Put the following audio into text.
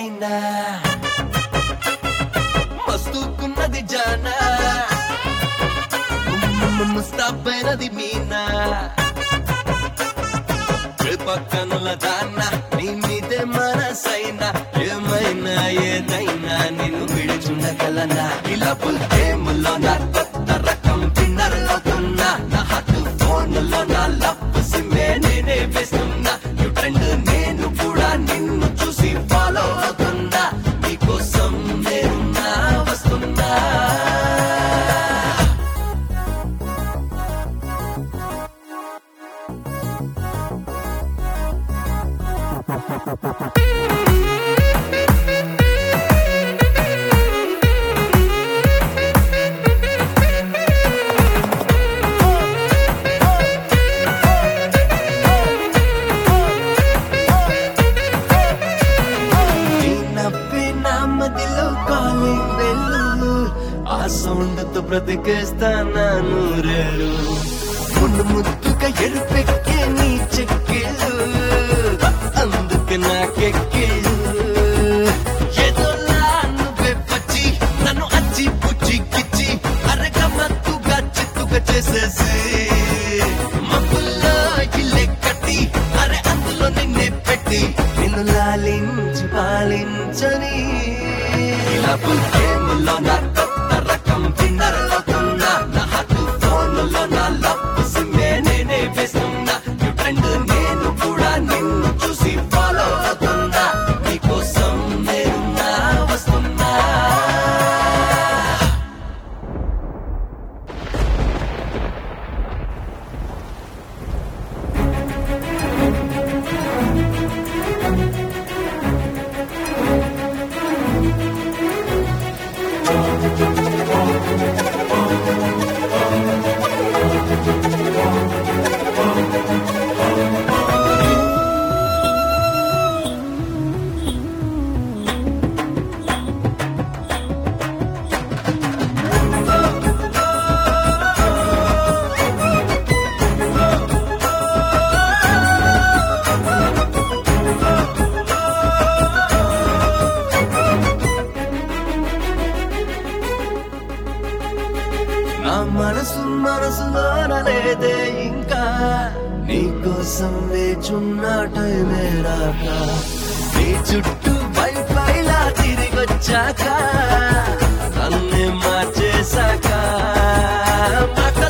ఏదైనా మస్తుకున్నది జానా ముస్తాబైనది మీనా పక్కనుల దాన్న నీ మీదే మనసైనా ఏమైనా ఏదైనా నిన్ను విడిచుండగలనా ఇలా పుల్కేములో నా కొత్త రకం విన్నర్ అవుతున్నా నా హార్ట్ ఫోన్ లో నా లవ్ సిమ్మే నేనే వేస్తున్నా న్యూ ట్రెండ్ నేను కూడా నిన్ను చూసి ఫాలో అవుతున్నా నీకోసం నేనున్నా వస్తున్నా నీ నవ్వే నా మదిలో కాలింగ్ బెల్లు ఆ సౌండ్ తో బ్రతికేస్తానా నూరేళ్ళు మున్ను ముద్దుగా ఎరుపెక్కే నీ చెక్కిళ్ళు అందుకే నాకెక్కిళ్ళు ఏదోలా నువ్వే వచ్చి నన్ను అచ్చి పుచ్చి కిచ్చి అరగమత్తుగా చిత్తుగా చేసేసి మబ్బుల్లో ఇల్లే కట్టి అరే అందులో నిన్నే పెట్టి నిన్ను లాలించి పాలించని ఇలా పుల్కేములో నా కొత్త రకం విన్నర్ అవుతున్నా నా హార్ట్ ఫోన్ లో నా లవ్ సిమ్మే నేనే వేస్తున్నా న్యూ ట్రెండ్ నేను కూడా నిన్ను చూసి ఫాలో అవుతున్నా నీకోసం నేనున్నా వస్తున్నా నా మనసు మనసులోన లేదే ఇంకా నీకోసం వేచున్న టైమే రాక నీ చుట్టూ వైఫైలా తిరిగొచ్చాక నన్నే మార్చేశాక మాట